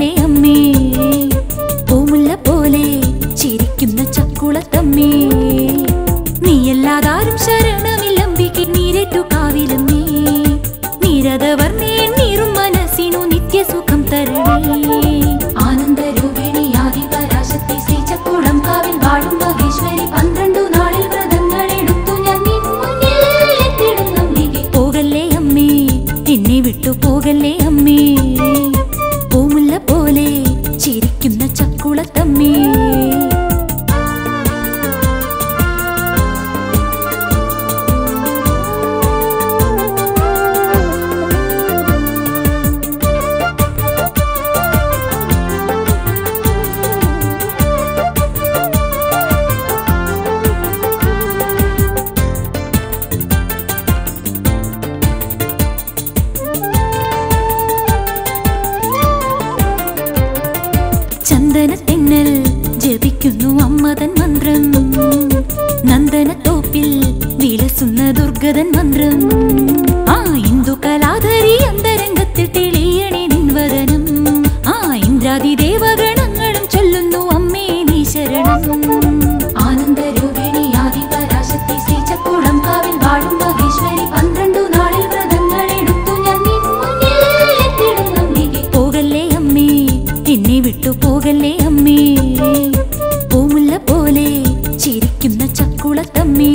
പോകല്ലേ അമ്മേ പൂമുല്ല പോലെ ചിരിക്കുന്ന ചക്കുളത്തമ്മേ നീയല്ലാതാരും ശരണമില്ലമ്പിക്ക് നീരേറ്റു കാവിലമ്മേ നീരതവർണ്ണേ നീറും മനസ്സിനു നിത്യസുഖം തരണേ ആനന്ദരൂപിണി ആദിപരാശക്തി ശ്രീചക്കുളം കാവിൽ വാഴും മഹേശ്വരി പന്ത്രണ്ടു നാളിൽ വ്രതങ്ങൾ എടുത്തു ഞാൻ നിൻ മുന്നിൽ എത്തിടുന്നമ്പികെ പോകല്ലേ അമ്മേ എന്നെ വിട്ടു പോകല്ലേ അമ്മേ പൂമുല്ല പോലെ ചിരിക്കുന്ന ചക്കുളത്തമ്മേ ചന്ദനത്തിന്നൽ ജപിക്കുന്നു അമ്മതൻ മന്ത്രം നന്ദനത്തോപ്പിൽ വിലസുന്ന ദുർഗതൻ മന്ത്രം ആ ഇന്ദു കലാധരി അന്തരംഗത്തിൽ തെളിയണേ നിൻവദനം ആ ഇന്ദ്രാദി ദേവഗണങ്ങളും ചൊല്ലുന്നു അമ്മേ നീ ശരണം ആനന്ദരൂപിണി ആദിപരാശക്തി ശ്രീചക്കുളം കാവിൽ വാഴും മഹേശ്വരി പന്ത്രണ്ടു നാളിൽ വ്രതങ്ങൾ എടുത്തു ഞാൻ നിൻ മുന്നിൽ എത്തിടുന്നമ്പികെ പോകല്ലേ അമ്മേ എന്നെ വിട്ടു പോകല്ലേ അമ്മേ പൂമുല്ല പോലെ ചിരിക്കുന്ന ചക്കുളത്തമ്മേ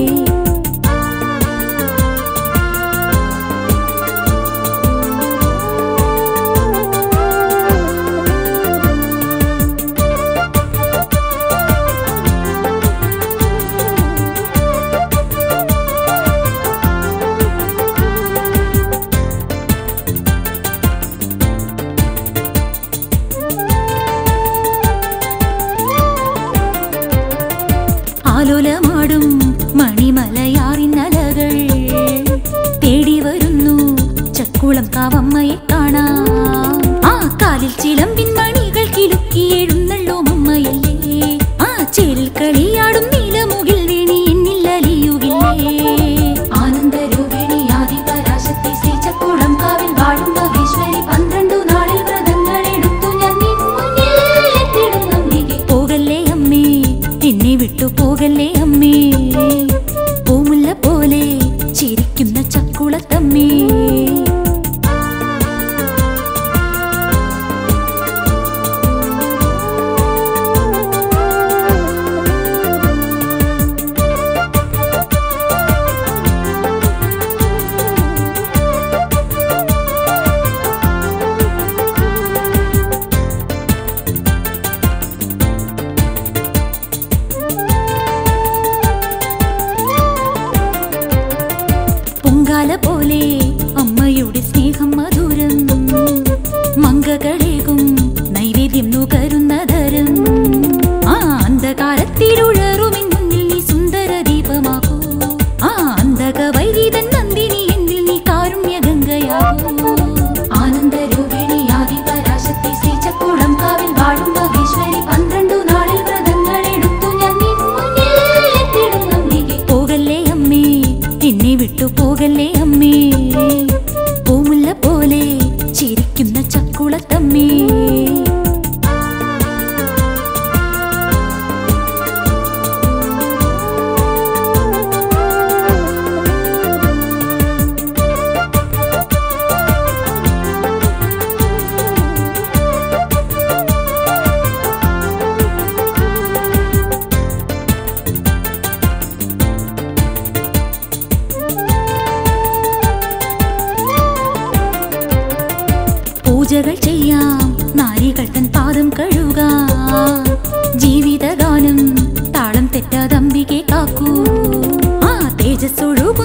ആലോലമാടും മണിമലയാറിന്നലകൾ തേടി വരുന്നു ചക്കുളം കാവമ്മയെ കാണാം ആ കാലിൽ ചിലമ്പിൻ മണികൾ കിലുക്കി എഴുന്നള്ളോ അമ്മയല്ലേ ആ ചേലിൽ കളിയാടും നീലമുകിൽ വേണി എന്നിൽ അലിയുകില്ലേ ആനന്ദരൂപിണി ആദിപരാശക്തി ശ്രീചക്കുളം കാവിൽ വാഴും മഹേശ്വരി പന്ത്രണ്ടു നാളിൽ വ്രതങ്ങൾ എടുത്തു ഞാൻ നിൻ മുന്നിൽ എത്തിടുന്നമ്പികെ പോകല്ലേ അമ്മേ എന്നെ വിട്ടു പോകല്ലേ അമ്മേ പൂമുല്ല പോലെ ചിരിക്കുന്ന ചക്കുളത്തമ്മേ പൊങ്കാല പോലെ അമ്മയുടെ സ്നേഹം മധുരം മങ്കകളേകും നൈവേദ്യം നുകരുന്ന ധരം ആ അന്ധകാരത്തിലുഴറുമിൻ മുന്നിൽ നീ സുന്ദര ദീപമാകൂ ആ അന്ധക വൈരീതൻ നന്ദിനി എന്നിൽ നീ കാരുണ്യ ഗംഗയാകൂ ആനന്ദരൂപിണി ആദിപരാശക്തി ശ്രീചക്കുളം കാവിൽ വാഴും മഹേശ്വരി പന്ത്രണ്ടു നാളിൽ വ്രതങ്ങൾ എടുത്തു ഞാൻ നിൻ മുന്നിൽ എത്തിടുന്നമ്പികെ പോകല്ലേ അമ്മേ എന്നെ വിട്ടു പോകല്ലേ അമ്മേ പൂമുല്ല പോലെ ചിരിക്കുന്ന ചക്കുളത്തമ്മേ പൂജകൾ ചെയ്യാം നാരികൾ തൻ പാദം കഴുകാം ജീവിതഗാനം താളം തെറ്റാതമ്പികെ കാക്കൂ ആ തേജസ്സൊഴുകും